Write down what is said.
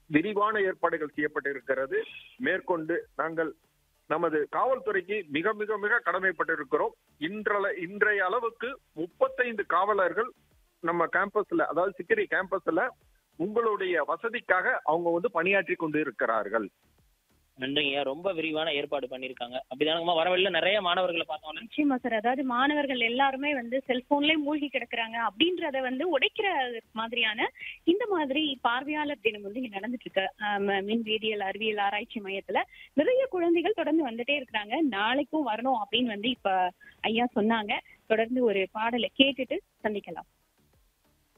விரிவான ஏற்பாடுகள் செய்யப்பட்டிருக்கிறது மேற்கொண்டு நாங்கள் நமது காவல்துறைக்கு மிக மிக மிக கடமைப்பட்டிருக்கிறோம் இன்றள இன்றைய அளவுக்கு முப்பத்தைந்து காவலர்கள் நம்ம கேம்பஸ்ல அதாவது சிக்கிரி கேம்பஸ்ல உங்களுடைய வசதிக்காக அவங்க வந்து பணியாற்றி கொண்டு இருக்கிறார்கள் நன்றிங்க ரொம்ப விரிவான ஏற்பாடு பண்ணிருக்காங்க அப்படிதானங்கம்மா வர வழியில நிறைய மாணவர்களை பார்த்தோம்ல நிச்சயமா சார் அதாவது மாணவர்கள் எல்லாருமே வந்து செல்போன்லயே மூழ்கி கிடக்குறாங்க அப்படின்றத வந்து உடைக்கிற மாதிரியான இந்த மாதிரி பார்வையாளர் தினம் வந்து இங்க நடந்துட்டு இருக்கு ஆம், மின் வேதியியல் அறிவியல் ஆராய்ச்சி மையத்துல நிறைய குழந்தைகள் தொடர்ந்து வந்துட்டே இருக்கிறாங்க நாளைக்கும் வரணும் அப்படின்னு வந்து இப்ப ஐயா சொன்னாங்க தொடர்ந்து ஒரு பாடலை கேட்டுட்டு சந்திக்கலாம்